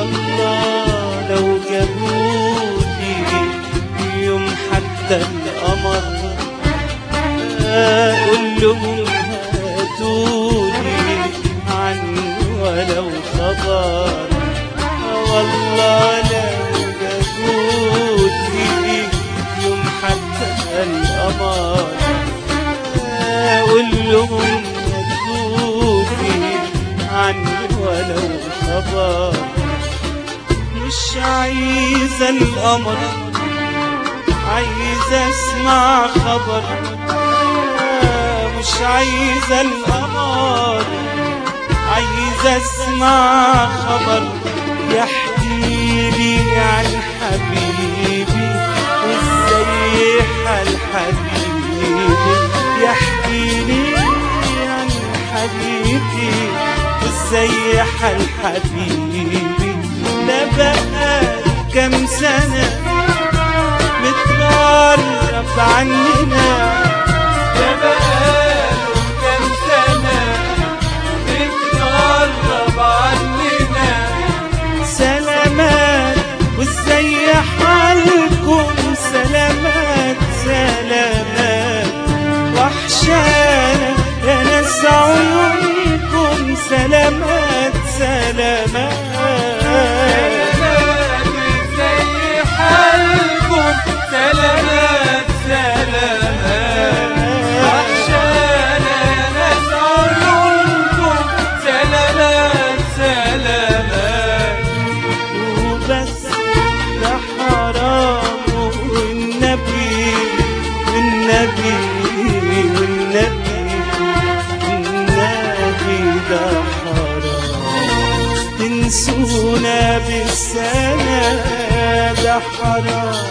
والله لو جابولي يوم حتى القمر اقول لهم هاتولي عنه ولو خبر والله لو جابولي يوم حتى القمر اقول لهم هاتولي عنه ولو خبر مش عايزة القمر عايزة اسمع خبر مش عايزة القمر عايزة اسمع خبر يحكيلي عن حبيبي وازاي حال حبيبي يحكيلي عن حبيبي وازاي حال حبيبي ده بقى كام سنة متغرب عننا ده بقاله كام سنة متغرب عننا سلامات وازاي حالكم سلامات سلامات وحشانا يا ناس عيونكم سلامات سلامات سلامات ازاي حالكم سلامات سلامات وحشانا يا ناس عيونكم سلامات سلامات وبس ده حرام والنبي والنبي والنبي والنبي ده حرام تنسونا بالسنة ده حرام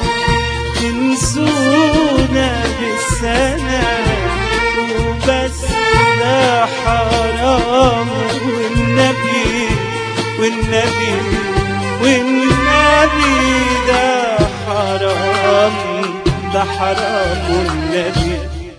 تنسونا بالسنة وبس ده حرام والنبي والنبي والنبي ده حرام ده حرام والنبي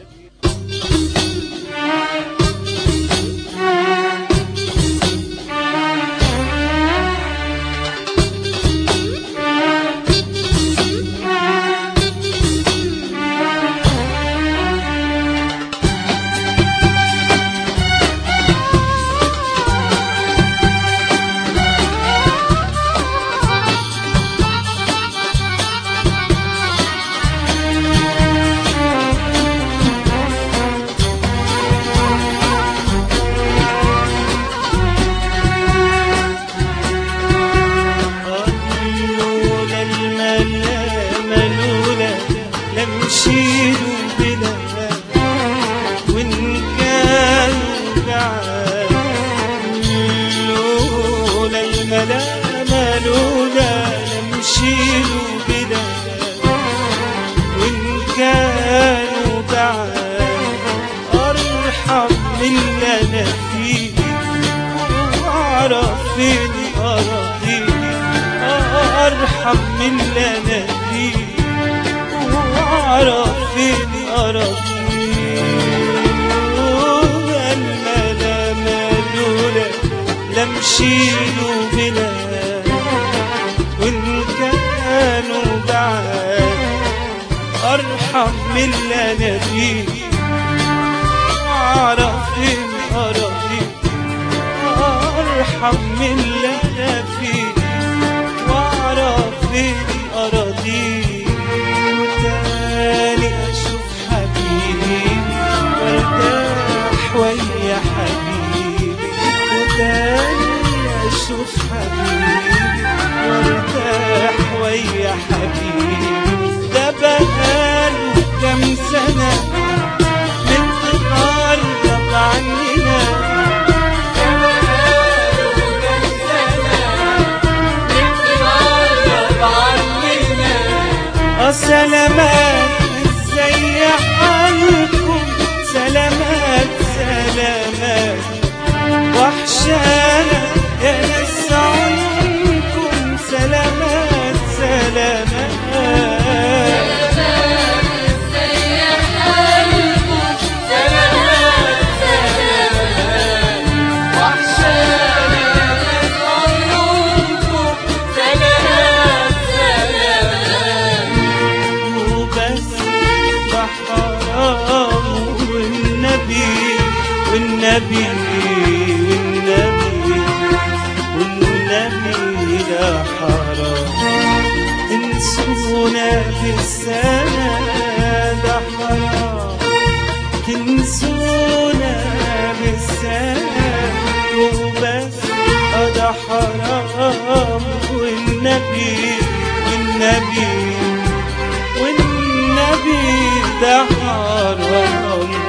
لولا الملامة لولا لمشيله بلا وإن كان بعاد لولا الملامة لولا لمشيله بلا وإن كانوا بعاد أرحم من اللي أنا فيه وأعرف فين أراضيه أرحم من اللي أنا فيه وأعرف فين أراضيه الملامة لولا لمشيله بلا وإن كانوا بعاد أرحم من اللي أنا فيه وأعرف فين أراضيه أرحم من اللي أنا فيه وأعرف فين أراضيه وتاني أشوف حبيبي وارتاح ويا حبيبي وتاني أشوف حبيبي وارتاح ويا حبيبي ده بقاله كام سنة متغرب عننا سلامات ازاي حالكم سلامات سلامات وحشانا يا ناس عيونكم سلامات سلامات حرام تنسونا بالسنة ده حرام تنسونا بالسنة وبس آه ده حرام والنبي والنبي والنبي ده حرام